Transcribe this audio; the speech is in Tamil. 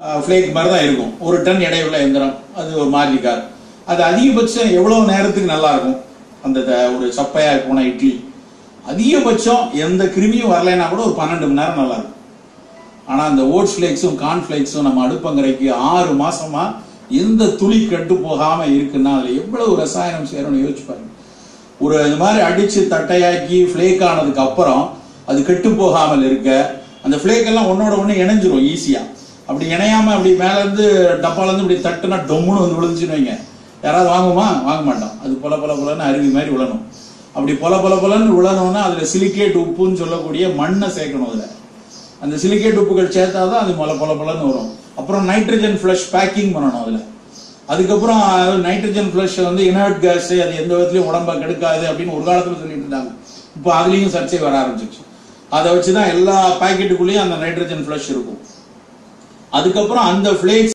ஃபிளேக் மாதிரி தான் இருக்கும் ஒரு டன் எடையுள்ள எந்திரம் அது ஒரு மாருதி கார் அது அதிகபட்சம் எவ்வளவு நேரத்துக்கு நல்லா இருக்கும் அந்த த- ஒரு சப்பையா போன இட்லி அதிகபட்சம் எந்த கிருமியும் வரலைன்னா கூட ஒரு பன்னெண்டு மணி நேரம் நல்லா இருக்கும் ஆனா அந்த ஓட்ஸ் ஃபிளேக்ஸும் கார்ன் ஃபிளேக்ஸும் நம்ம அடுப்பங்கரைக்கு ஆறு மாசமா எந்த துளி கெட்டு போகாம இருக்குன்னா அதுல எவ்வளவு ரசாயனம் சேரும்னு யோசிச்சு பாருங்க ஒரு இது மாதிரி அடிச்சு தட்டையாக்கி ஃபிளேக் ஆனதுக்கு அப்புறம் அது கெட்டு போகாமல் இருக்க அந்த ஃபிளேக் எல்லாம் ஒன்னோட ஒண்ணு இணைஞ்சிரும் ஈஸியா அப்படி இணையாம அப்படி மேல இருந்து டப்பால இருந்து இப்படி தட்டுனா டொம்முன்னு வந்து விழுந்துச்சுன்னு வைங்க யாராவது வாங்குமா வாங்க மாட்டோம் அது பொல பொல பொலன்னு அருவி மாதிரி விழணும் அப்படி பொல பொல பொலன்னு விழணும்னா அதுல சிலிக்கேட் உப்புன்னு சொல்லக்கூடிய மண்ணை சேர்க்கணும் அதுல அந்த சிலிக்கேட் உப்புகள் சேர்த்தாதான் அது மொல பொல பொலன்னு வரும் அப்புறம் நைட்ரஜன் ஃபிளஷ் பேக்கிங் பண்ணணும் அதுல அதுக்கப்புறம் நைட்ரஜன் ஃபிளஷ் வந்து இனர்ட் கேஸ் அது எந்த விதத்துலயும் உடம்ப கெடுக்காது அப்படின்னு ஒரு காலத்துல சொல்லிட்டு இருந்தாங்க இப்போ அதுலயும் சர்ச்சை வர ஆரம்பிச்சிச்சு அதை வச்சுதான் எல்லா பாக்கெட்டுக்குள்ளேயும் அந்த நைட்ரஜன் ஃபிளஷ் இருக்கும் அதுக்கப்புறம் அந்த ஃபிளேக்ஸ்